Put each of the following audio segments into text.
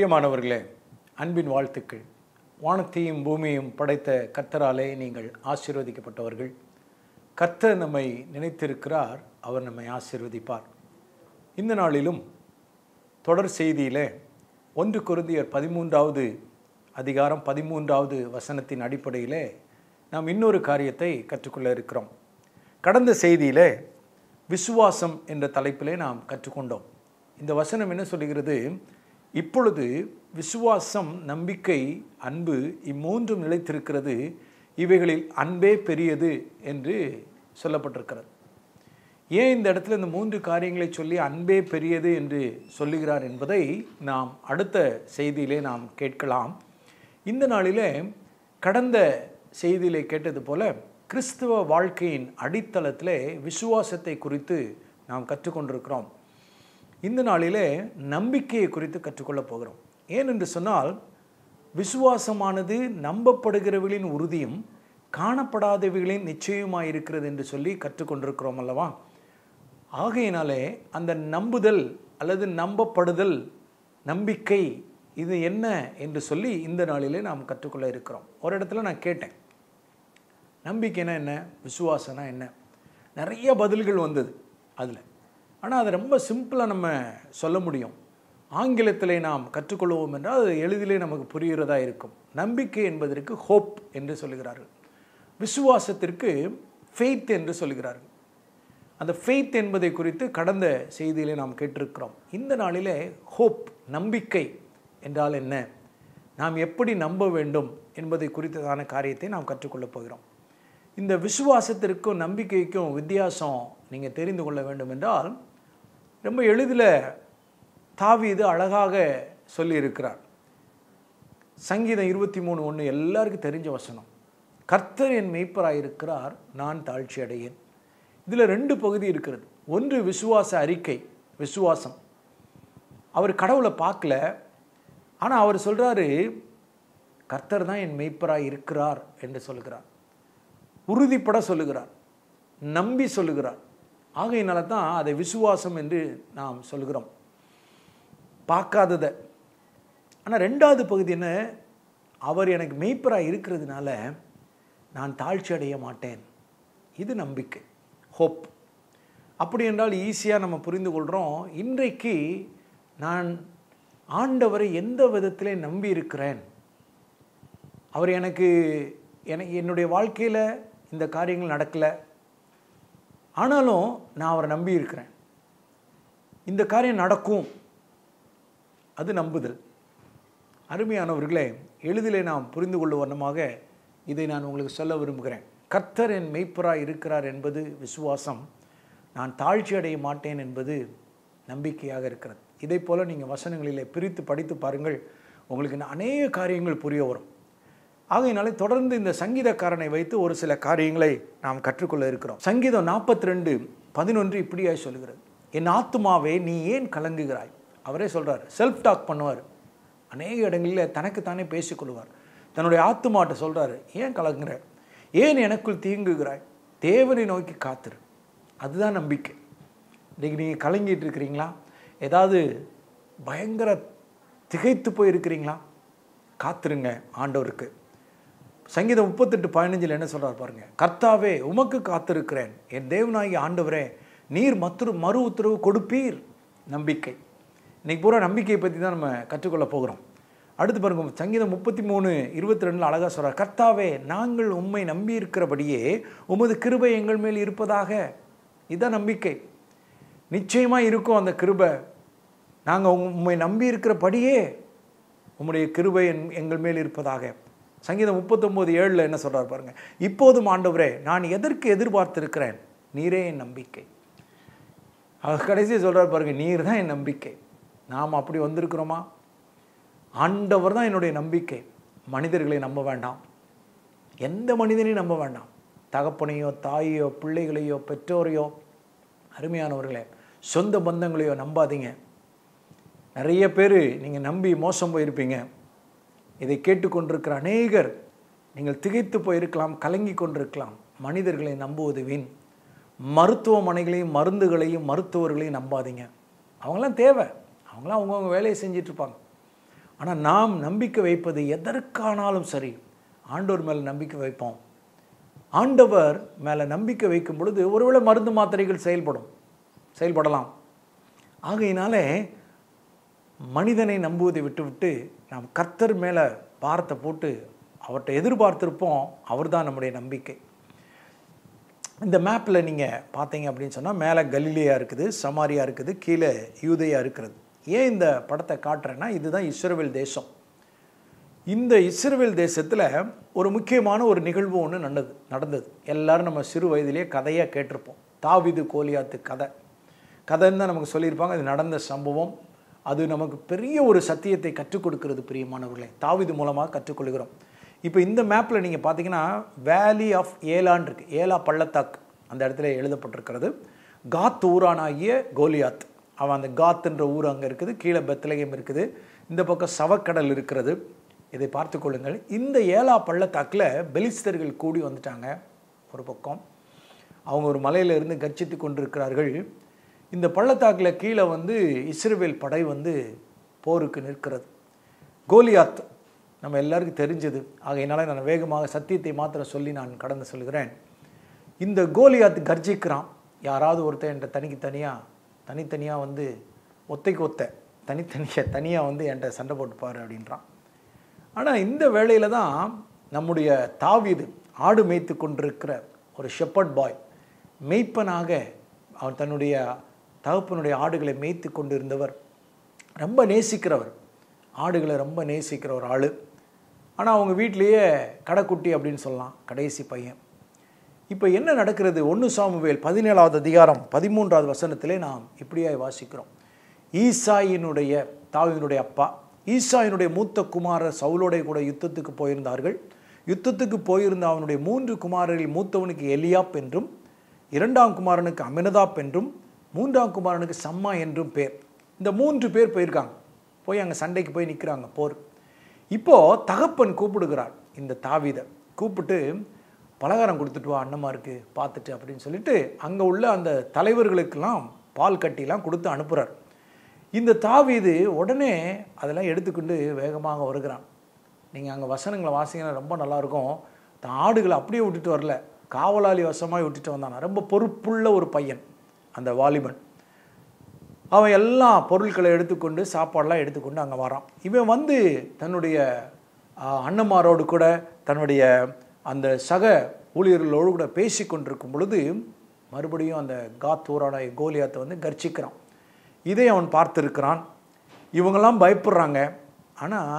பிரியமானவர்களே அன்பின் வாழ்த்துக்கள் வானத்தையும் பூமியையும் படைத்த கர்த்தராலே நீங்கள் ஆசீர்வதிக்கப்பட்டவர்கள் கர்த்தர் நம்மை நினைத்திருக்கிறார் அவர் நம்மை ஆசீர்வதிப்பார் இந்த நாளிலும் தொடர் செய்தியிலே ஒன்று குருந்தியர் பதிமூன்றாவது அதிகாரம் பதிமூன்றாவது வசனத்தின் அடிப்படையிலே நாம் இன்னொரு காரியத்தை கற்றுக்கொள்ள இருக்கிறோம் கடந்த செய்தியிலே விசுவாசம் என்ற தலைப்பிலே நாம் கற்றுக்கொண்டோம் இந்த வசனம் என்ன சொல்லுகிறது இப்பொழுது விசுவாசம் நம்பிக்கை அன்பு இம்மூன்றும் நிலைத்திருக்கிறது இவைகளில் அன்பே பெரியது என்று சொல்லப்பட்டிருக்கிறது ஏன் இந்த இடத்துல இந்த மூன்று காரியங்களை சொல்லி அன்பே பெரியது என்று சொல்லுகிறார் என்பதை நாம் அடுத்த செய்தியிலே நாம் கேட்கலாம் இந்த நாளிலே கடந்த செய்தியிலே கேட்டது போல கிறிஸ்துவ வாழ்க்கையின் அடித்தளத்திலே விசுவாசத்தை குறித்து நாம் கற்றுக்கொண்டிருக்கிறோம் இந்த நாளிலே நம்பிக்கையை குறித்து கற்றுக்கொள்ளப் போகிறோம் ஏனென்று சொன்னால் விசுவாசமானது நம்பப்படுகிறவர்களின் உறுதியும் காணப்படாதவைகளின் நிச்சயமாக இருக்கிறது என்று சொல்லி கற்றுக்கொண்டிருக்கிறோம் அல்லவா ஆகையினாலே அந்த நம்புதல் அல்லது நம்பப்படுதல் நம்பிக்கை இது என்ன என்று சொல்லி இந்த நாளிலே நாம் கற்றுக்கொள்ள இருக்கிறோம் ஒரு இடத்துல நான் கேட்டேன் நம்பிக்கைனா என்ன விசுவாசனா என்ன நிறைய பதில்கள் வந்தது அதில் ஆனால் அதை ரொம்ப சிம்பிளாக நம்ம சொல்ல முடியும் ஆங்கிலத்தில் நாம் கற்றுக்கொள்வோம் என்றால் அது எளிதிலே நமக்கு புரிகிறதா இருக்கும் நம்பிக்கை என்பதற்கு ஹோப் என்று சொல்லுகிறார்கள் விசுவாசத்திற்கு ஃபெய்த் என்று சொல்லுகிறார்கள் அந்த ஃபெய்த் என்பதை குறித்து கடந்த செய்தியிலே நாம் கேட்டிருக்கிறோம் இந்த நாளிலே ஹோப் நம்பிக்கை என்றால் என்ன நாம் எப்படி நம்ப வேண்டும் என்பதை குறித்ததான காரியத்தை நாம் கற்றுக்கொள்ளப் போகிறோம் இந்த விசுவாசத்திற்கும் நம்பிக்கைக்கும் வித்தியாசம் நீங்கள் தெரிந்து கொள்ள வேண்டும் என்றால் ரொம்ப எளிதில் தாவீது அழகாக சொல்லியிருக்கிறார் சங்கீதம் இருபத்தி மூணு ஒன்று எல்லாருக்கும் தெரிஞ்ச வசனம் கர்த்தர் என் மெய்ப்பராக இருக்கிறார் நான் தாழ்ச்சி அடையேன் இதில் ரெண்டு பகுதி இருக்கிறது ஒன்று விசுவாச அறிக்கை விசுவாசம் அவர் கடவுளை பார்க்கல ஆனால் அவர் சொல்கிறாரு கர்த்தர் தான் என் மெய்ப்பராக இருக்கிறார் என்று சொல்லுகிறார் உறுதிப்பட சொல்லுகிறார் நம்பி சொல்லுகிறார் ஆகையினால தான் அதை விசுவாசம் என்று நாம் சொல்கிறோம் பார்க்காததை ஆனால் ரெண்டாவது பகுதி என்ன அவர் எனக்கு மெய்ப்பராக இருக்கிறதுனால நான் தாழ்ச்சி அடைய மாட்டேன் இது நம்பிக்கை ஹோப் அப்படி என்றால் ஈஸியாக நம்ம புரிந்து கொள்கிறோம் இன்றைக்கு நான் ஆண்டவரை எந்த விதத்திலே நம்பி இருக்கிறேன் அவர் எனக்கு எனக்கு என்னுடைய வாழ்க்கையில் இந்த காரியங்கள் நடக்கலை ஆனாலும் நான் அவரை நம்பி இருக்கிறேன் இந்த காரியம் நடக்கும் அது நம்புதல் அருமையானவர்களே எளிதிலே நாம் புரிந்து கொள்ளும் வண்ணமாக இதை நான் உங்களுக்கு சொல்ல விரும்புகிறேன் கர்த்தர் என் மெய்ப்பராக இருக்கிறார் என்பது விசுவாசம் நான் தாழ்ச்சி அடைய மாட்டேன் என்பது நம்பிக்கையாக இருக்கிறது இதை போல் நீங்கள் வசனங்களிலே பிரித்து படித்து பாருங்கள் உங்களுக்கு அநேக காரியங்கள் புரிய வரும் ஆகையினாலே தொடர்ந்து இந்த சங்கீதக்காரனை வைத்து ஒரு சில காரியங்களை நாம் கற்றுக்கொள்ள இருக்கிறோம் சங்கீதம் நாற்பத்தி ரெண்டு பதினொன்று இப்படியாய் சொல்லுகிறது என் ஆத்துமாவே நீ ஏன் கலங்குகிறாய் அவரே சொல்கிறார் செல்ஃப் டாக் பண்ணுவார் அநேக இடங்களில் தனக்குத்தானே பேசிக்கொள்வார் தன்னுடைய ஆத்துமாட்ட சொல்கிறாரு ஏன் கலங்குற ஏன் எனக்குள் தீங்குகிறாய் தேவனை நோக்கி காத்துரு அதுதான் நம்பிக்கை இன்றைக்கி நீங்கள் கலங்கிட்டு இருக்கிறீங்களா ஏதாவது பயங்கர திகைத்து போய் இருக்கிறீங்களா காத்துருங்க ஆண்டவருக்கு சங்கீதம் முப்பத்தெட்டு பதினஞ்சில் என்ன சொல்கிறார் பாருங்க கர்த்தாவே உமக்கு காத்திருக்கிறேன் என் தேவனாகி ஆண்டவரே நீர் மத்துரு மறு உத்தரவு கொடுப்பீர் நம்பிக்கை இன்னைக்கு பூரா நம்பிக்கையை பற்றி தான் நம்ம கற்றுக்கொள்ள போகிறோம் அடுத்து பாருங்க சங்கீதம் முப்பத்தி மூணு இருபத்தி ரெண்டில் அழகாக சொல்கிறார் கர்த்தாவே நாங்கள் உம்மை நம்பி இருக்கிறபடியே உமது கிருபை எங்கள் மேல் இருப்பதாக இதுதான் நம்பிக்கை நிச்சயமாக இருக்கும் அந்த கிருபை நாங்கள் உண்மை நம்பி இருக்கிறபடியே உம்முடைய கிருபை எங்கள் மேல் இருப்பதாக சங்கீதம் முப்பத்தொம்போது ஏழில் என்ன சொல்கிறார் பாருங்கள் இப்போதும் ஆண்டவரே நான் எதற்கு எதிர்பார்த்திருக்கிறேன் நீரே என் நம்பிக்கை அவர் கடைசி சொல்கிறார் பாருங்கள் நீர் தான் என் நம்பிக்கை நாம் அப்படி வந்திருக்கிறோமா ஆண்டவர் தான் என்னுடைய நம்பிக்கை மனிதர்களை நம்ப வேண்டாம் எந்த மனிதனையும் நம்ப வேண்டாம் தகப்பனையோ தாயையோ பிள்ளைகளையோ பெற்றோரையோ அருமையானவர்களே சொந்த பந்தங்களையோ நம்பாதீங்க நிறைய பேர் நீங்கள் நம்பி மோசம் போயிருப்பீங்க இதை கேட்டுக்கொண்டிருக்கிற அநேகர் நீங்கள் திகைத்து போயிருக்கலாம் கலங்கி கொண்டிருக்கலாம் மனிதர்களை நம்புவது வீண் மருத்துவமனைகளையும் மருந்துகளையும் மருத்துவர்களையும் நம்பாதீங்க அவங்களாம் தேவை அவங்களாம் அவங்கவுங்க வேலையை செஞ்சிட்ருப்பாங்க ஆனால் நாம் நம்பிக்கை வைப்பது எதற்கானாலும் சரி ஆண்டவர் மேலே நம்பிக்கை வைப்போம் ஆண்டவர் மேலே நம்பிக்கை வைக்கும் பொழுது ஒருவேளை மருந்து மாத்திரைகள் செயல்படும் செயல்படலாம் ஆகையினாலே மனிதனை நம்புவதை விட்டுவிட்டு நாம் கர்த்தர் மேலே பாரத்தை போட்டு அவர்கிட்ட எதிர்பார்த்திருப்போம் அவர்தான் நம்முடைய நம்பிக்கை இந்த மேப்பில் நீங்கள் பார்த்தீங்க அப்படின்னு சொன்னால் மேலே கலிலியா இருக்குது சமாரியா இருக்குது கீழே யூதையா இருக்கிறது ஏன் இந்த படத்தை காட்டுறேன்னா இதுதான் இஸ்ரவேல் தேசம் இந்த இஸ்ரவேல் தேசத்தில் ஒரு முக்கியமான ஒரு நிகழ்வு ஒன்று நடந்தது நடந்தது எல்லாரும் நம்ம சிறு வயதிலேயே கதையாக கேட்டிருப்போம் தாவிது கோலியாத்து கதை கதைன்னு தான் நமக்கு சொல்லியிருப்பாங்க அது நடந்த சம்பவம் அது நமக்கு பெரிய ஒரு சத்தியத்தை கற்றுக் கொடுக்கிறது பிரியமானவர்களே தாவிது மூலமாக கற்றுக்கொள்கிறோம் இப்போ இந்த மேப்பில் நீங்கள் பார்த்தீங்கன்னா வேலி ஆஃப் ஏலான் இருக்கு ஏலா பள்ளத்தாக்கு அந்த இடத்துல எழுதப்பட்டிருக்கிறது காத் ஊரானாகிய கோலியாத் அவன் அந்த காத்துன்ற ஊர் அங்கே இருக்குது கீழே பெத்லகம் இருக்குது இந்த பக்கம் சவக்கடல் இருக்கிறது இதை பார்த்து கொள்ளுங்கள் இந்த ஏலா பள்ளத்தாக்கில் பெலிஸ்தர்கள் கூடி வந்துட்டாங்க ஒரு பக்கம் அவங்க ஒரு மலையில இருந்து கர்ச்சித்து கொண்டிருக்கிறார்கள் இந்த பள்ளத்தாக்கில் கீழே வந்து இஸ்ரவேல் படை வந்து போருக்கு நிற்கிறது கோலியாத் நம்ம எல்லாருக்கும் தெரிஞ்சது ஆகையினால நான் வேகமாக சத்தியத்தை மாத்திரம் சொல்லி நான் கடந்து சொல்கிறேன் இந்த கோலியாத் கர்ஜிக்கிறான் யாராவது ஒருத்தன் என்கிட்ட தனிக்கு தனியாக தனித்தனியாக வந்து ஒத்தைக்கு ஒத்த தனித்தனியாக தனியாக வந்து என்கிட்ட சண்டை போட்டுப்பாரு அப்படின்றான் ஆனால் இந்த வேளையில் தான் நம்முடைய தாவீது ஆடு மேய்த்து கொண்டிருக்கிற ஒரு ஷெப்பர்ட் பாய் மெய்ப்பனாக அவன் தன்னுடைய தகப்பனுடைய ஆடுகளை மேய்த்து கொண்டிருந்தவர் ரொம்ப நேசிக்கிறவர் ஆடுகளை ரொம்ப நேசிக்கிற ஒரு ஆள் ஆனால் அவங்க வீட்டிலேயே கடைக்குட்டி அப்படின்னு சொல்லலாம் கடைசி பையன் இப்போ என்ன நடக்கிறது ஒன்று சாமுவேல் பதினேழாவது அதிகாரம் பதிமூன்றாவது வசனத்திலே நாம் இப்படியாய் வாசிக்கிறோம் ஈசாயினுடைய தாவினுடைய அப்பா ஈசாயினுடைய மூத்த குமாரர் சவுலோடைய கூட யுத்தத்துக்கு போயிருந்தார்கள் யுத்தத்துக்கு போயிருந்த அவனுடைய மூன்று குமாரரில் மூத்தவனுக்கு எலியாப் என்றும் இரண்டாம் குமாரனுக்கு அமினதாப் என்றும் மூன்றாம் குமாரனுக்கு சம்மா என்றும் பேர் இந்த மூன்று பேர் போயிருக்காங்க போய் அங்கே சண்டைக்கு போய் நிற்கிறாங்க போர் இப்போது தகப்பன் கூப்பிடுகிறார் இந்த தாவீதை கூப்பிட்டு பலகாரம் கொடுத்துட்டு வா அண்ணமாருக்கு பார்த்துட்டு அப்படின்னு சொல்லிட்டு அங்கே உள்ள அந்த தலைவர்களுக்கெல்லாம் பால் கட்டிலாம் கொடுத்து அனுப்புகிறார் இந்த தாவீது உடனே அதெல்லாம் எடுத்துக்கொண்டு வேகமாக வருகிறான் நீங்கள் அங்கே வசனங்களை வாசிங்கன்னா ரொம்ப நல்லாயிருக்கும் தான் ஆடுகளை அப்படியே விட்டுட்டு வரல காவலாளி வசமாக விட்டுட்டு வந்தான் ரொம்ப பொறுப்புள்ள ஒரு பையன் அந்த வாலிபன் அவன் எல்லா பொருட்களை எடுத்துக்கொண்டு சாப்பாடெல்லாம் எடுத்துக்கொண்டு அங்கே வரான் இவன் வந்து தன்னுடைய ஆஹ், அண்ணன்மாரோடு கூட தன்னுடைய அந்த சக ஊழியர்களோடு கூட பேசி கொண்டிருக்கும் பொழுது மறுபடியும் அந்த காத்தூரான கோலியாத்தை வந்து கர்ச்சிக்கிறான் இதை அவன் பார்த்திருக்கிறான் இவங்கெல்லாம் பயப்படுறாங்க ஆனால்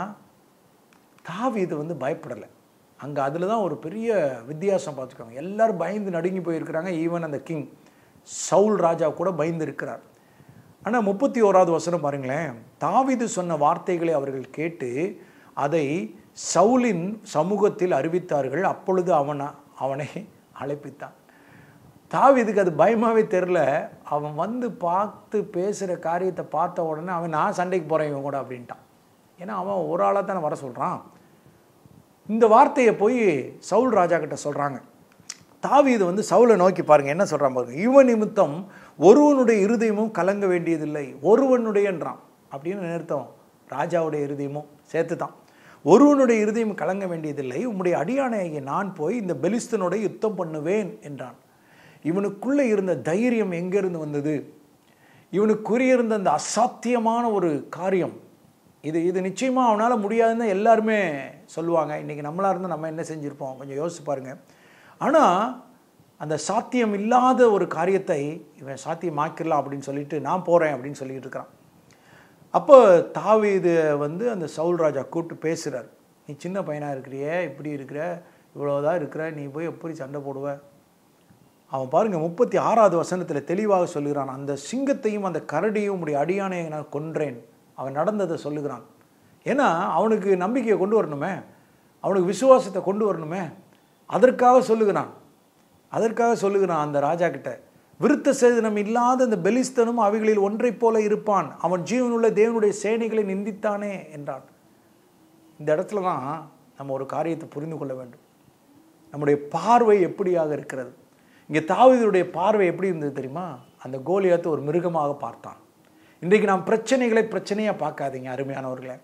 தாவீது வந்து பயப்படலை அங்கே அதில் தான் ஒரு பெரிய வித்தியாசம் பார்த்துக்கோங்க எல்லாரும் பயந்து நடுங்கி போயிருக்கிறாங்க ஈவன் அந்த கிங் சவுல் ராஜா கூட பயந்து இருக்கிறார் ஆனால் முப்பத்தி ஓராவது வசனம் பாருங்களேன் தாவீது சொன்ன வார்த்தைகளை அவர்கள் கேட்டு அதை சவுலின் சமூகத்தில் அறிவித்தார்கள் அப்பொழுது அவனை அவனை அழைப்பித்தான் தாவீதுக்கு அது பயமாகவே தெரில அவன் வந்து பார்த்து பேசுகிற காரியத்தை பார்த்த உடனே அவன் நான் சண்டைக்கு போகிறேன் இவன் கூட அப்படின்ட்டான் ஏன்னா அவன் ஒரு ஆளாக தானே வர சொல்கிறான் இந்த வார்த்தையை போய் சவுல் ராஜா கிட்ட சொல்கிறாங்க தாவீது வந்து சவுலை நோக்கி பாருங்க என்ன சொல்கிறான் பாருங்க இவன் நிமித்தம் ஒருவனுடைய இருதயமும் கலங்க வேண்டியதில்லை ஒருவனுடையன்றான் அப்படின்னு நிறுத்தம் ராஜாவுடைய இருதயமும் சேர்த்து தான் ஒருவனுடைய இருதயம் கலங்க வேண்டியதில்லை உம்முடைய அடியானையை நான் போய் இந்த பெலிஸ்தனோட யுத்தம் பண்ணுவேன் என்றான் இவனுக்குள்ளே இருந்த தைரியம் எங்கேருந்து வந்தது இவனுக்குரிய இருந்த அந்த அசாத்தியமான ஒரு காரியம் இது இது நிச்சயமாக அவனால் முடியாதுன்னு எல்லாருமே சொல்லுவாங்க இன்றைக்கி நம்மளாக இருந்தால் நம்ம என்ன செஞ்சுருப்போம் கொஞ்சம் யோசிச்சு பாருங்கள் ஆனால் அந்த சாத்தியம் இல்லாத ஒரு காரியத்தை இவன் சாத்தியமாக்கிடலாம் அப்படின்னு சொல்லிட்டு நான் போகிறேன் அப்படின்னு சொல்லிட்டு இருக்கிறான் அப்போ தாவீது வந்து அந்த சவுல் ராஜா கூப்பிட்டு பேசுகிறார் நீ சின்ன பையனாக இருக்கிறியே இப்படி இருக்கிற இவ்வளோதான் இருக்கிற நீ போய் எப்படி சண்டை போடுவ அவன் பாருங்க முப்பத்தி ஆறாவது வசனத்தில் தெளிவாக சொல்லுகிறான் அந்த சிங்கத்தையும் அந்த கரடியும் உடைய அடியானையை நான் கொன்றேன் அவன் நடந்ததை சொல்லுகிறான் ஏன்னா அவனுக்கு நம்பிக்கையை கொண்டு வரணுமே அவனுக்கு விசுவாசத்தை கொண்டு வரணுமே அதற்காக சொல்லுகிறான் அதற்காக சொல்லுகிறான் அந்த ராஜா கிட்ட விருத்த சேதனம் இல்லாத அந்த பெலிஸ்தனும் அவைகளில் ஒன்றைப் போல இருப்பான் அவன் ஜீவனுள்ள தேவனுடைய சேனைகளை நிந்தித்தானே என்றான் இந்த இடத்துல தான் நம்ம ஒரு காரியத்தை புரிந்து கொள்ள வேண்டும் நம்முடைய பார்வை எப்படியாக இருக்கிறது இங்கே தாவீதுடைய பார்வை எப்படி இருந்தது தெரியுமா அந்த கோலியாத்து ஒரு மிருகமாக பார்த்தான் இன்றைக்கு நாம் பிரச்சனைகளை பிரச்சனையாக பார்க்காதீங்க அருமையானவர்களே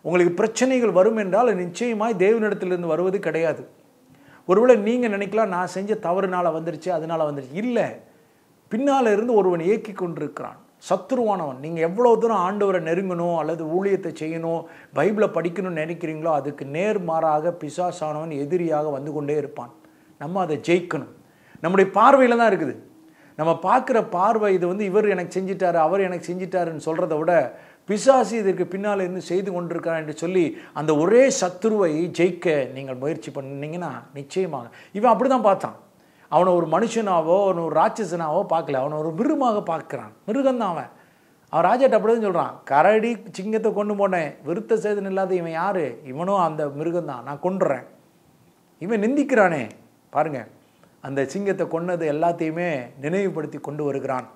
உங்களுக்கு பிரச்சனைகள் வரும் என்றால் அது நிச்சயமாய் தேவனிடத்திலிருந்து வருவது கிடையாது ஒருவேளை நீங்கள் நினைக்கலாம் நான் செஞ்ச தவறுனால வந்துருச்சு அதனால வந்துருச்சு இல்லை பின்னால் இருந்து ஒருவன் இயக்கி கொண்டிருக்கிறான் சத்துருவானவன் நீங்கள் எவ்வளோ தூரம் ஆண்டவரை நெருங்கணும் அல்லது ஊழியத்தை செய்யணும் பைபிளை படிக்கணும்னு நினைக்கிறீங்களோ அதுக்கு நேர்மாறாக பிசாசானவன் எதிரியாக வந்து கொண்டே இருப்பான் நம்ம அதை ஜெயிக்கணும் நம்முடைய பார்வையில் தான் இருக்குது நம்ம பார்க்குற பார்வை இது வந்து இவர் எனக்கு செஞ்சிட்டாரு அவர் எனக்கு செஞ்சிட்டாருன்னு சொல்கிறத விட பிசாசு இதற்கு பின்னால் இருந்து செய்து கொண்டிருக்கிறார் என்று சொல்லி அந்த ஒரே சத்துருவை ஜெயிக்க நீங்கள் முயற்சி பண்ணீங்கன்னா நிச்சயமாக இவன் அப்படி தான் பார்த்தான் அவனை ஒரு மனுஷனாவோ அவனை ஒரு ராட்சசனாவோ பார்க்கல அவனை ஒரு மிருகமாக பார்க்குறான் மிருகம்தான் அவன் அவன் ராஜாட்ட அப்படி தான் சொல்கிறான் கரடி சிங்கத்தை கொண்டு போனேன் விருத்த சேதனம் இல்லாத இவன் யார் இவனும் அந்த மிருகம்தான் நான் கொண்டுறேன் இவன் நிந்திக்கிறானே பாருங்க அந்த சிங்கத்தை கொன்னது எல்லாத்தையுமே நினைவுபடுத்தி கொண்டு வருகிறான்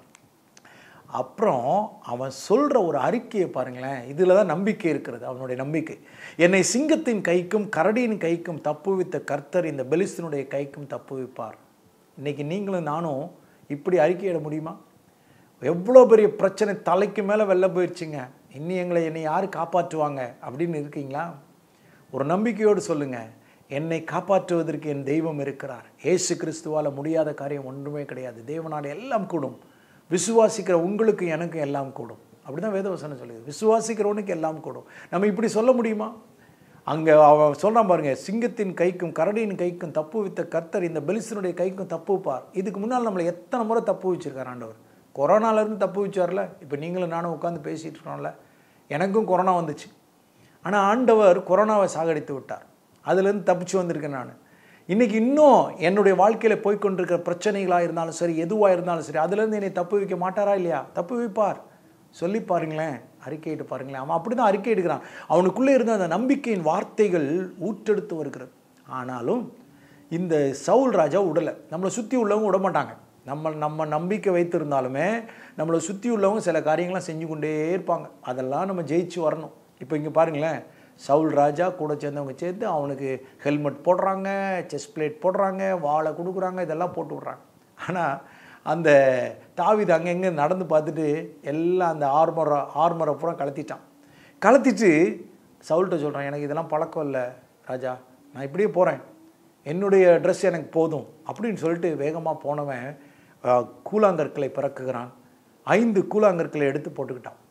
அப்புறம் அவன் சொல்கிற ஒரு அறிக்கையை பாருங்களேன் இதில் தான் நம்பிக்கை இருக்கிறது அவனுடைய நம்பிக்கை என்னை சிங்கத்தின் கைக்கும் கரடியின் கைக்கும் தப்புவித்த கர்த்தர் இந்த பெலிஸ்தனுடைய கைக்கும் தப்புவிப்பார் இன்னைக்கு நீங்களும் நானும் இப்படி அறிக்கையிட முடியுமா எவ்வளோ பெரிய பிரச்சனை தலைக்கு மேலே வெளில போயிடுச்சுங்க இன்னி எங்களை என்னை யார் காப்பாற்றுவாங்க அப்படின்னு இருக்கீங்களா ஒரு நம்பிக்கையோடு சொல்லுங்கள் என்னை காப்பாற்றுவதற்கு என் தெய்வம் இருக்கிறார் ஏசு கிறிஸ்துவால் முடியாத காரியம் ஒன்றுமே கிடையாது தேவனால் எல்லாம் கூடும் விசுவாசிக்கிற உங்களுக்கு எனக்கு எல்லாம் கூடும் அப்படி தான் வேதவசனம் சொல்லுது விசுவாசிக்கிறவனுக்கு எல்லாம் கூடும் நம்ம இப்படி சொல்ல முடியுமா அங்கே அவன் சொல்கிறான் பாருங்க சிங்கத்தின் கைக்கும் கரடியின் கைக்கும் தப்பு வித்த கர்த்தர் இந்த பெலிசனுடைய கைக்கும் தப்பு வைப்பார் இதுக்கு முன்னால் நம்மளை எத்தனை முறை தப்பு வச்சிருக்கார் ஆண்டவர் கொரோனாலேருந்து தப்பு வச்சார்ல இப்போ நீங்களும் நானும் உட்காந்து பேசிகிட்டு இருக்கோம்ல எனக்கும் கொரோனா வந்துச்சு ஆனால் ஆண்டவர் கொரோனாவை சாகடித்து விட்டார் அதுலேருந்து தப்பிச்சு வந்திருக்கேன் நான் இன்றைக்கி இன்னும் என்னுடைய வாழ்க்கையில் போய்க்கொண்டிருக்கிற பிரச்சனைகளாக இருந்தாலும் சரி எதுவாக இருந்தாலும் சரி அதுலேருந்து என்னை தப்பு வைக்க மாட்டாரா இல்லையா தப்பு வைப்பார் சொல்லி பாருங்களேன் அறிக்கையிட்டு பாருங்களேன் அவன் அப்படி தான் அறிக்கை எடுக்கிறான் அவனுக்குள்ளே இருந்த அந்த நம்பிக்கையின் வார்த்தைகள் ஊற்றெடுத்து வருகிறது ஆனாலும் இந்த சவுல் ராஜா உடலை நம்மளை சுற்றி உள்ளவங்க விட மாட்டாங்க நம்ம நம்ம நம்பிக்கை வைத்திருந்தாலுமே நம்மளை சுற்றி உள்ளவங்க சில காரியங்கள்லாம் செஞ்சு கொண்டே இருப்பாங்க அதெல்லாம் நம்ம ஜெயிச்சு வரணும் இப்போ இங்கே பாருங்களேன் சவுல் ராஜா கூட சேர்ந்தவங்க சேர்ந்து அவனுக்கு ஹெல்மெட் போடுறாங்க செஸ்ட் பிளேட் போடுறாங்க வாழை கொடுக்குறாங்க இதெல்லாம் போட்டு விட்றாங்க ஆனால் அந்த தாவிது அங்கங்கே நடந்து பார்த்துட்டு எல்லாம் அந்த ஆர்மரை ஆர்மரை பூரா கலத்திட்டான் கலத்திட்டு சவுல்கிட்ட சொல்கிறான் எனக்கு இதெல்லாம் பழக்கம் இல்லை ராஜா நான் இப்படியே போகிறேன் என்னுடைய ட்ரெஸ் எனக்கு போதும் அப்படின்னு சொல்லிட்டு வேகமாக போனவன் அஹ், கூழாங்கற்களை பிறக்குகிறான் ஐந்து கூழாங்கற்களை எடுத்து போட்டுக்கிட்டான்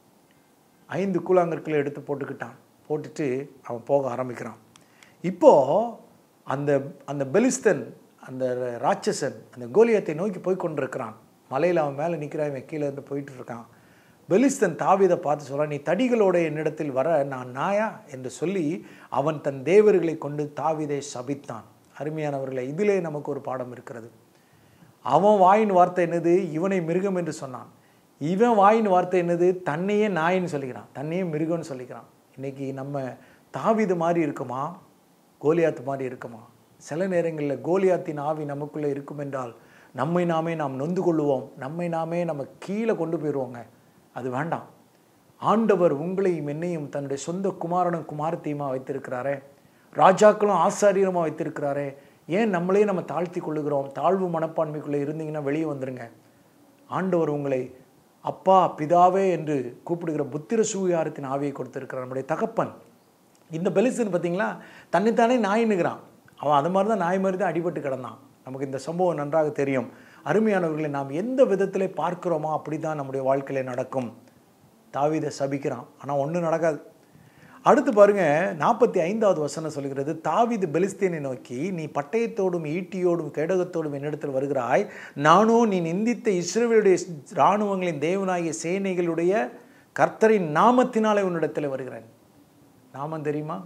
ஐந்து கூழாங்கற்களை எடுத்து போட்டுக்கிட்டான் போட்டுட்டு அவன் போக ஆரம்பிக்கிறான் இப்போது அந்த அந்த பெலிஸ்தன் அந்த ராட்சசன் அந்த கோலியத்தை நோக்கி போய் கொண்டிருக்கிறான் மலையில் அவன் மேலே நிற்கிறான் இவன் கீழே இருந்து போயிட்டு இருக்கான் பெலிஸ்தன் தாவீதை பார்த்து சொல்கிறான் நீ தடிகளோட என்னிடத்தில் வர நான் நாயா என்று சொல்லி அவன் தன் தேவர்களை கொண்டு தாவீதை சபித்தான் அருமையானவர்களை இதிலே நமக்கு ஒரு பாடம் இருக்கிறது அவன் வாயின் வார்த்தை என்னது இவனை மிருகம் என்று சொன்னான் இவன் வாயின் வார்த்தை என்னது தன்னையே நாயின்னு சொல்லிக்கிறான் தன்னையே மிருகம்னு சொல்லிக்கிறான் இன்னைக்கு நம்ம தாவிது மாதிரி இருக்குமா கோலியாத்து மாதிரி இருக்குமா சில நேரங்களில் கோலியாத்தின் ஆவி நமக்குள்ளே இருக்கும் என்றால் நம்மை நாமே நாம் நொந்து கொள்ளுவோம் நம்மை நாமே நம்ம கீழே கொண்டு போயிடுவோங்க அது வேண்டாம் ஆண்டவர் உங்களையும் என்னையும் தன்னுடைய சொந்த குமாரனும் குமாரத்தையுமா வைத்திருக்கிறாரே ராஜாக்களும் ஆசாரியருமா வைத்திருக்கிறாரே ஏன் நம்மளே நம்ம தாழ்த்தி கொள்ளுகிறோம் தாழ்வு மனப்பான்மைக்குள்ளே இருந்தீங்கன்னா வெளியே வந்துருங்க ஆண்டவர் உங்களை அப்பா பிதாவே என்று கூப்பிடுகிற புத்திர சூயாரத்தின் ஆவியை கொடுத்திருக்கிறார் நம்முடைய தகப்பன் இந்த பெலிசன் பார்த்தீங்களா தன்னைத்தானே நாயின்னுகிறான் அவன் அது மாதிரி தான் நாய் மாதிரி தான் அடிபட்டு கிடந்தான் நமக்கு இந்த சம்பவம் நன்றாக தெரியும் அருமையானவர்களை நாம் எந்த விதத்தில் பார்க்கிறோமோ அப்படி தான் நம்முடைய வாழ்க்கையில் நடக்கும் தாவீதை சபிக்கிறான் ஆனால் ஒன்றும் நடக்காது அடுத்து பாருங்க நாற்பத்தி ஐந்தாவது வசனம் சொல்கிறது தாவீது பெலிஸ்தீனை நோக்கி நீ பட்டயத்தோடும் ஈட்டியோடும் கேடகத்தோடும் என்னிடத்தில் வருகிறாய் நானோ நீ நிந்தித்த இஸ்ரேலுடைய இராணுவங்களின் தேவனாகிய சேனைகளுடைய கர்த்தரின் நாமத்தினாலே உன்னிடத்தில் வருகிறேன் நாமம் தெரியுமா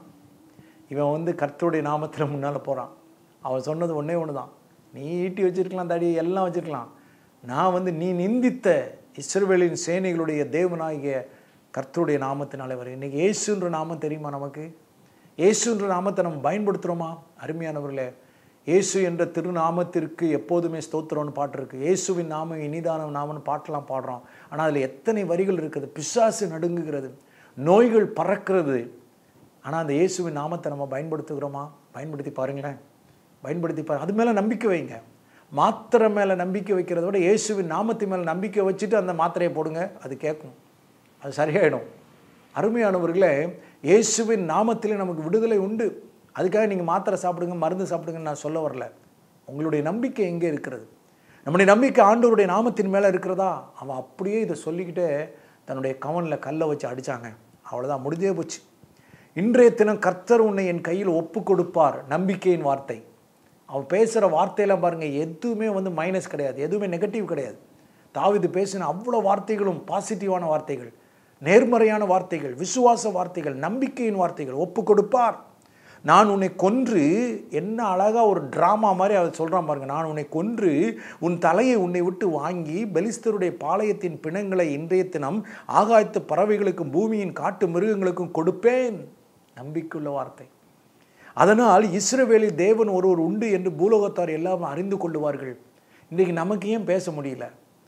இவன் வந்து கர்த்தருடைய நாமத்தில் முன்னால் போகிறான் அவன் சொன்னது ஒன்றே ஒன்று தான் நீ ஈட்டி வச்சிருக்கலாம் தடி எல்லாம் வச்சிருக்கலாம் நான் வந்து நீ நிந்தித்த இஸ்ரவேலின் சேனைகளுடைய தேவனாகிய கர்த்தருடைய நாமத்தினாலே வரும் இன்னைக்கு இயேசுன்ற நாமம் தெரியுமா நமக்கு இயேசுன்ற நாமத்தை நம்ம பயன்படுத்துகிறோமா அருமையானவர்களே இயேசு என்ற திருநாமத்திற்கு எப்போதுமே ஸ்தோத்திரம்னு பாட்டு இருக்கு இயேசுவின் நாமம் இனிதான நாமம்னு பாட்டெல்லாம் பாடுறோம் ஆனால் அதில் எத்தனை வரிகள் இருக்குது பிசாசு நடுங்குகிறது நோய்கள் பறக்கிறது ஆனால் அந்த இயேசுவின் நாமத்தை நம்ம பயன்படுத்துகிறோமா பயன்படுத்தி பாருங்களேன் பயன்படுத்தி பாரு அது மேலே நம்பிக்கை வைங்க மாத்திரை மேலே நம்பிக்கை வைக்கிறத விட இயேசுவின் நாமத்து மேலே நம்பிக்கை வச்சுட்டு அந்த மாத்திரையை போடுங்க அது கேட்கும் அது சரியாயிடும் அருமையானவர்களே இயேசுவின் நாமத்திலே நமக்கு விடுதலை உண்டு அதுக்காக நீங்கள் மாத்திரை சாப்பிடுங்க மருந்து சாப்பிடுங்கன்னு நான் சொல்ல வரல உங்களுடைய நம்பிக்கை எங்கே இருக்கிறது நம்முடைய நம்பிக்கை ஆண்டவருடைய நாமத்தின் மேலே இருக்கிறதா அவன் அப்படியே இதை சொல்லிக்கிட்டே தன்னுடைய கவனில் கல்லை வச்சு அடித்தாங்க அவ்வளோதான் முடிஞ்சே போச்சு இன்றைய தினம் கர்த்தர் உன்னை என் கையில் ஒப்பு கொடுப்பார் நம்பிக்கையின் வார்த்தை அவன் பேசுகிற வார்த்தையெல்லாம் பாருங்கள் எதுவுமே வந்து மைனஸ் கிடையாது எதுவுமே நெகட்டிவ் கிடையாது தாவிது பேசின அவ்வளோ வார்த்தைகளும் பாசிட்டிவான வார்த்தைகள் நேர்மறையான வார்த்தைகள் விசுவாச வார்த்தைகள் நம்பிக்கையின் வார்த்தைகள் ஒப்பு கொடுப்பார் நான் உன்னை கொன்று என்ன அழகாக ஒரு ட்ராமா மாதிரி அவர் சொல்கிறான் பாருங்க நான் உன்னை கொன்று உன் தலையை உன்னை விட்டு வாங்கி பெலிஸ்தருடைய பாளையத்தின் பிணங்களை இன்றைய தினம் ஆகாயத்து பறவைகளுக்கும் பூமியின் காட்டு மிருகங்களுக்கும் கொடுப்பேன் நம்பிக்கையுள்ள வார்த்தை அதனால் இஸ்ரவேலில் தேவன் ஒருவர் உண்டு என்று பூலோகத்தார் எல்லாம் அறிந்து கொள்ளுவார்கள் இன்றைக்கு நமக்கு ஏன் பேச முடியல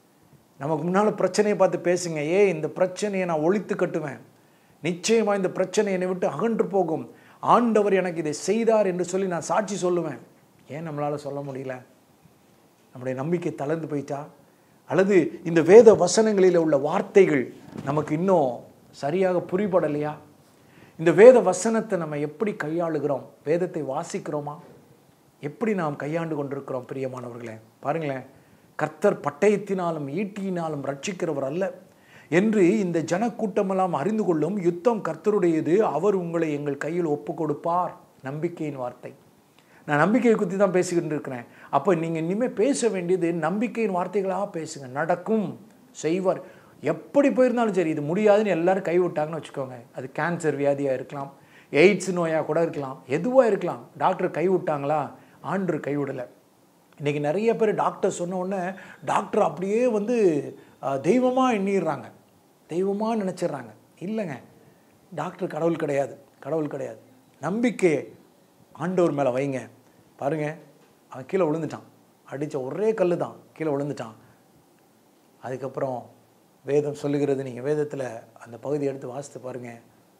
நமக்கு முன்னால் பிரச்சனையை பார்த்து பேசுங்க ஏ இந்த பிரச்சனையை நான் ஒழித்து கட்டுவேன் நிச்சயமாக இந்த பிரச்சனை என்னை விட்டு அகன்று போகும் ஆண்டவர் எனக்கு இதை செய்தார் என்று சொல்லி நான் சாட்சி சொல்லுவேன் ஏன் நம்மளால் சொல்ல முடியல நம்முடைய நம்பிக்கை தளர்ந்து போயிட்டா அல்லது இந்த வேத வசனங்களில் உள்ள வார்த்தைகள் நமக்கு இன்னும் சரியாக புரிபடலையா இந்த வேத வசனத்தை நம்ம எப்படி கையாளுகிறோம் வேதத்தை வாசிக்கிறோமா எப்படி நாம் கையாண்டு கொண்டிருக்கிறோம் பிரியமானவர்களே பாருங்களேன் கர்த்தர் பட்டயத்தினாலும் ஈட்டியினாலும் ரட்சிக்கிறவர் அல்ல என்று இந்த ஜனக்கூட்டமெல்லாம் அறிந்து கொள்ளும் யுத்தம் கர்த்தருடையது அவர் உங்களை எங்கள் கையில் ஒப்பு கொடுப்பார் நம்பிக்கையின் வார்த்தை நான் நம்பிக்கையை குறித்து தான் பேசிக்கிட்டு இருக்கிறேன் அப்போ நீங்கள் இனிமேல் பேச வேண்டியது நம்பிக்கையின் வார்த்தைகளாக பேசுங்க நடக்கும் செய்வார் எப்படி போயிருந்தாலும் சரி இது முடியாதுன்னு எல்லாரும் கைவிட்டாங்கன்னு வச்சுக்கோங்க அது கேன்சர் வியாதியாக இருக்கலாம் எய்ட்ஸ் நோயாக கூட இருக்கலாம் எதுவாக இருக்கலாம் டாக்டர் கைவிட்டாங்களா ஆண்டு கைவிடலை இன்றைக்கி நிறைய பேர் டாக்டர் சொன்ன உடனே டாக்டர் அப்படியே வந்து தெய்வமாக எண்ணிடுறாங்க தெய்வமாக நினச்சிடுறாங்க இல்லைங்க டாக்டர் கடவுள் கிடையாது கடவுள் கிடையாது நம்பிக்கையை ஆண்டவர் மேலே வைங்க பாருங்க அவன் கீழே விழுந்துட்டான் அடித்த ஒரே கல் தான் கீழே விழுந்துட்டான் அதுக்கப்புறம் வேதம் சொல்லுகிறது நீங்கள் வேதத்தில் அந்த பகுதி எடுத்து வாசித்து பாருங்கள்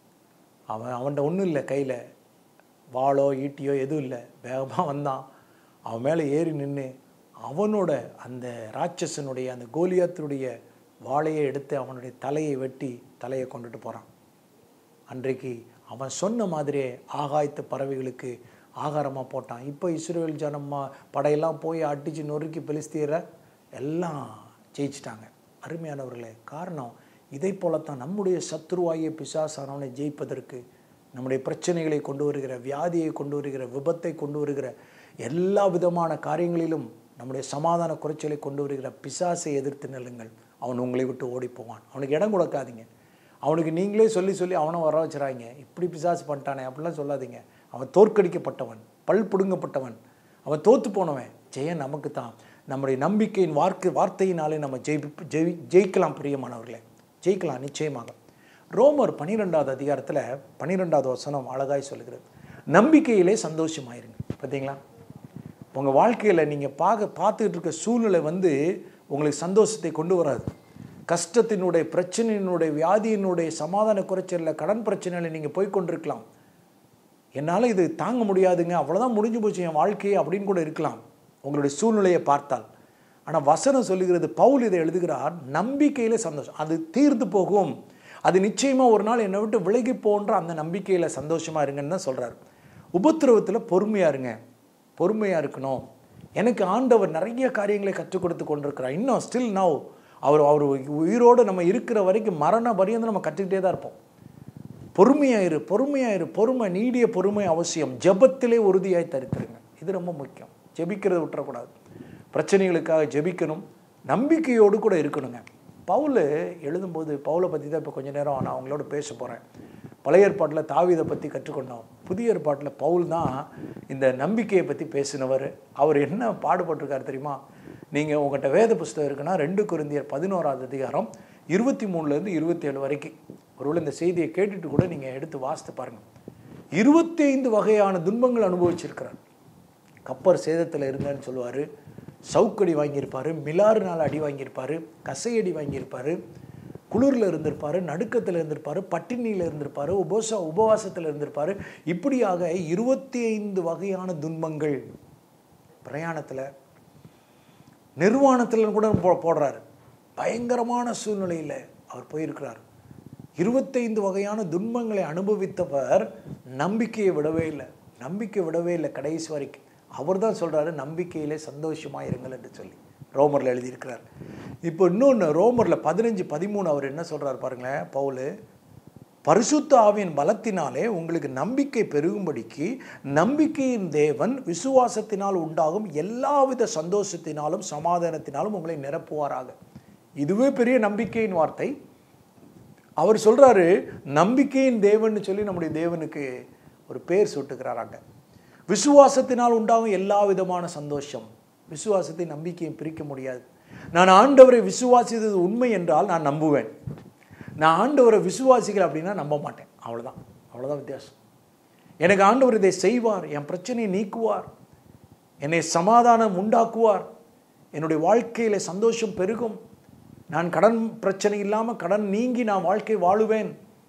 அவன் அவன்கிட்ட ஒன்றும் இல்லை கையில் வாளோ ஈட்டியோ எதுவும் இல்லை வேகமாக வந்தான் அவன் மேலே ஏறி நின்று அவனோட அந்த ராட்சசனுடைய அந்த கோலியாத்தினுடைய வாழையை எடுத்து அவனுடைய தலையை வெட்டி தலையை கொண்டுட்டு போகிறான் அன்றைக்கு அவன் சொன்ன மாதிரியே ஆகாயத்து பறவைகளுக்கு ஆகாரமாக போட்டான் இப்போ இஸ்ரேல் ஜனமா படையெல்லாம் போய் அடித்து நொறுக்கி பெலிஸ்தீரை எல்லாம் ஜெயிச்சிட்டாங்க அருமையானவர்களே காரணம் இதை போலத்தான் நம்முடைய சத்ருவாகிய பிசாசானவனை ஜெயிப்பதற்கு நம்முடைய பிரச்சனைகளை கொண்டு வருகிற வியாதியை கொண்டு வருகிற விபத்தை கொண்டு வருகிற எல்லா விதமான காரியங்களிலும் நம்முடைய சமாதான குறைச்சலை கொண்டு வருகிற பிசாசை எதிர்த்து நெல்லுங்கள் அவன் உங்களை விட்டு ஓடி போவான் அவனுக்கு இடம் கொடுக்காதீங்க அவனுக்கு நீங்களே சொல்லி சொல்லி அவனை வர வச்சுறாங்க இப்படி பிசாசு பண்ணிட்டானே அப்படிலாம் சொல்லாதீங்க அவன் தோற்கடிக்கப்பட்டவன் பல் பிடுங்கப்பட்டவன் அவன் தோத்து போனவன் ஜெயம் நமக்கு தான் நம்முடைய நம்பிக்கையின் வார்க்கு வார்த்தையினாலே நம்ம ஜெயி ஜெயி ஜெயிக்கலாம் பிரியமானவர்களே ஜெயிக்கலாம் நிச்சயமாக ரோமர் பன்னிரெண்டாவது அதிகாரத்தில் பன்னிரெண்டாவது வசனம் அழகாய் சொல்லுகிறது நம்பிக்கையிலே சந்தோஷமாயிருங்க பார்த்தீங்களா உங்கள் வாழ்க்கையில் நீங்கள் பார்க்க பார்த்துக்கிட்டு இருக்க சூழ்நிலை வந்து உங்களுக்கு சந்தோஷத்தை கொண்டு வராது கஷ்டத்தினுடைய பிரச்சனையினுடைய வியாதியினுடைய சமாதான குறைச்சலில் கடன் பிரச்சனையில் நீங்கள் போய் கொண்டிருக்கலாம் என்னால் இது தாங்க முடியாதுங்க அவ்வளோதான் முடிஞ்சு போச்சு என் வாழ்க்கையை அப்படின்னு கூட இருக்கலாம் உங்களுடைய சூழ்நிலையை பார்த்தால் ஆனால் வசனம் சொல்லுகிறது பவுல் இதை எழுதுகிறார் நம்பிக்கையிலே சந்தோஷம் அது தீர்ந்து போகும் அது நிச்சயமாக ஒரு நாள் என்னை விட்டு விலகி போன்ற அந்த நம்பிக்கையில் சந்தோஷமாக இருங்கன்னு தான் சொல்கிறார் உபத்திரவத்தில் பொறுமையாக இருங்க பொறுமையாக இருக்கணும் எனக்கு ஆண்டவர் நிறைய காரியங்களை கற்றுக் கொடுத்து கொண்டிருக்கிறார் இன்னும் ஸ்டில் நவ் அவர் அவர் உயிரோடு நம்ம இருக்கிற வரைக்கும் மரண பரியந்து நம்ம கற்றுக்கிட்டே தான் இருப்போம் பொறுமையாயிரு பொறுமையாயிரு பொறுமை நீடிய பொறுமை அவசியம் ஜெபத்திலே உறுதியாய் தரித்திருங்க இது ரொம்ப முக்கியம் ஜெபிக்கிறத விட்டுறக்கூடாது பிரச்சனைகளுக்காக ஜெபிக்கணும் நம்பிக்கையோடு கூட இருக்கணுங்க பவுல் எழுதும்போது பவுலை பற்றி தான் இப்போ கொஞ்ச நேரம் நான் அவங்களோட பேச போகிறேன் பழைய ஏற்பாட்டில் தாவீதை பற்றி கற்றுக்கொண்டோம் புதிய ஏற்பாட்டில் பவுல் தான் இந்த நம்பிக்கையை பற்றி பேசினவர் அவர் என்ன பாடுபட்டிருக்கார் தெரியுமா நீங்கள் உங்கள்கிட்ட வேத புஸ்தகம் இருக்குன்னா ரெண்டு குருந்தியர் பதினோராவது அதிகாரம் இருபத்தி மூணுலேருந்து இருபத்தி ஏழு வரைக்கும் ஒருவேளை இந்த செய்தியை கேட்டுட்டு கூட நீங்கள் எடுத்து வாசித்து பாருங்கள் இருபத்தி ஐந்து வகையான துன்பங்கள் அனுபவிச்சிருக்கிறார் கப்பர் சேதத்தில் இருந்தேன்னு சொல்லுவார் சவுக்கடி வாங்கியிருப்பார் மிலாறுனால் அடி வாங்கியிருப்பார் கசையடி வாங்கியிருப்பார் குளிரில் இருந்திருப்பார் நடுக்கத்தில் இருந்திருப்பார் பட்டினியில் இருந்திருப்பார் உபோச உபவாசத்தில் இருந்திருப்பார் இப்படியாக இருபத்தி ஐந்து வகையான துன்பங்கள் பிரயாணத்தில் நிர்வாணத்தில் கூட போ போடுறாரு பயங்கரமான சூழ்நிலையில் அவர் போயிருக்கிறார் இருபத்தைந்து வகையான துன்பங்களை அனுபவித்தவர் நம்பிக்கையை விடவே இல்லை நம்பிக்கை விடவே இல்லை கடைசி வரைக்கும் அவர் தான் சொல்கிறாரு நம்பிக்கையிலே சந்தோஷமாக இருங்கள் என்று சொல்லி ரோமரில் எழுதியிருக்கிறார் இப்போ இன்னொன்று ரோமரில் பதினஞ்சு பதிமூணு அவர் என்ன சொல்கிறார் பாருங்களேன் பவுல் பரிசுத்த ஆவியின் பலத்தினாலே உங்களுக்கு நம்பிக்கை பெருகும்படிக்கு நம்பிக்கையின் தேவன் விசுவாசத்தினால் உண்டாகும் எல்லாவித சந்தோஷத்தினாலும் சமாதானத்தினாலும் உங்களை நிரப்புவாராக இதுவே பெரிய நம்பிக்கையின் வார்த்தை அவர் சொல்றாரு நம்பிக்கையின் தேவன் சொல்லி நம்முடைய தேவனுக்கு ஒரு பேர் சூட்டுகிறாராங்க விசுவாசத்தினால் உண்டாகும் எல்லா விதமான சந்தோஷம் விசுவாசத்தை நம்பிக்கையை பிரிக்க முடியாது நான் ஆண்டவரை விசுவாசித்தது உண்மை என்றால் நான் நம்புவேன் நான் ஆண்டவரை விசுவாசிக்கல அப்படின்னா நம்ப மாட்டேன் அவ்வளோதான் அவ்வளோதான் வித்தியாசம் எனக்கு ஆண்டவர் இதை செய்வார் என் பிரச்சனையை நீக்குவார் என்னை சமாதானம் உண்டாக்குவார் என்னுடைய வாழ்க்கையில் சந்தோஷம் பெருகும் நான் கடன் பிரச்சனை இல்லாமல் கடன் நீங்கி நான் வாழ்க்கை வாழுவேன்